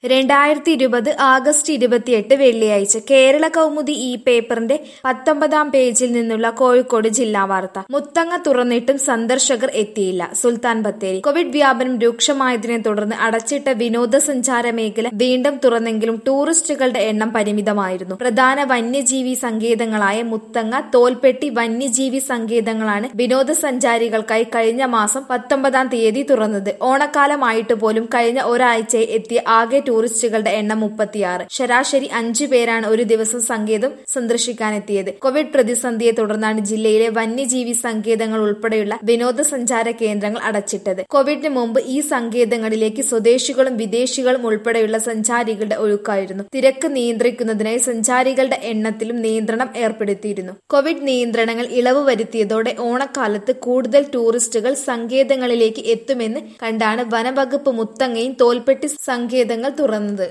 രണ്ടായിരത്തി ഇരുപത് ആഗസ്റ്റ് ഇരുപത്തിയെട്ട് വെള്ളിയാഴ്ച കേരള കൗമുദി ഈ പേപ്പറിന്റെ പത്തൊമ്പതാം പേജിൽ നിന്നുള്ള കോഴിക്കോട് ജില്ലാ വാർത്ത മുത്തങ്ങ തുറന്നിട്ടും സന്ദർശകർ എത്തിയില്ല സുൽത്താൻ ബത്തേരി കോവിഡ് വ്യാപനം രൂക്ഷമായതിനെ തുടർന്ന് അടച്ചിട്ട വിനോദസഞ്ചാര മേഖല വീണ്ടും തുറന്നെങ്കിലും ടൂറിസ്റ്റുകളുടെ എണ്ണം പരിമിതമായിരുന്നു പ്രധാന വന്യജീവി സങ്കേതങ്ങളായ മുത്തങ്ങ തോൽപ്പെട്ടി വന്യജീവി സങ്കേതങ്ങളാണ് വിനോദസഞ്ചാരികൾക്കായി കഴിഞ്ഞ മാസം പത്തൊമ്പതാം തീയതി തുറന്നത് ഓണക്കാലമായിട്ട് പോലും കഴിഞ്ഞ ഒരാഴ്ചയിൽ എത്തിയ ആകെ ടൂറിസ്റ്റുകളുടെ എണ്ണം മുപ്പത്തിയാറ് ശരാശരി അഞ്ചു പേരാണ് ഒരു ദിവസം സങ്കേതം സന്ദർശിക്കാനെത്തിയത് കോവിഡ് പ്രതിസന്ധിയെ തുടർന്നാണ് ജില്ലയിലെ വന്യജീവി സങ്കേതങ്ങൾ ഉൾപ്പെടെയുള്ള വിനോദസഞ്ചാര കേന്ദ്രങ്ങൾ അടച്ചിട്ടത് കോവിഡിന് മുമ്പ് ഈ സങ്കേതങ്ങളിലേക്ക് സ്വദേശികളും വിദേശികളും ഉൾപ്പെടെയുള്ള സഞ്ചാരികളുടെ ഒഴുക്കായിരുന്നു തിരക്ക് നിയന്ത്രിക്കുന്നതിനായി സഞ്ചാരികളുടെ എണ്ണത്തിലും നിയന്ത്രണം ഏർപ്പെടുത്തിയിരുന്നു കോവിഡ് നിയന്ത്രണങ്ങൾ ഇളവ് വരുത്തിയതോടെ ഓണക്കാലത്ത് കൂടുതൽ ടൂറിസ്റ്റുകൾ സങ്കേതങ്ങളിലേക്ക് എത്തുമെന്ന് കണ്ടാണ് വനവകുപ്പ് മുത്തങ്ങയും തോൽപ്പെട്ടി സങ്കേതങ്ങൾ തുറന്നത്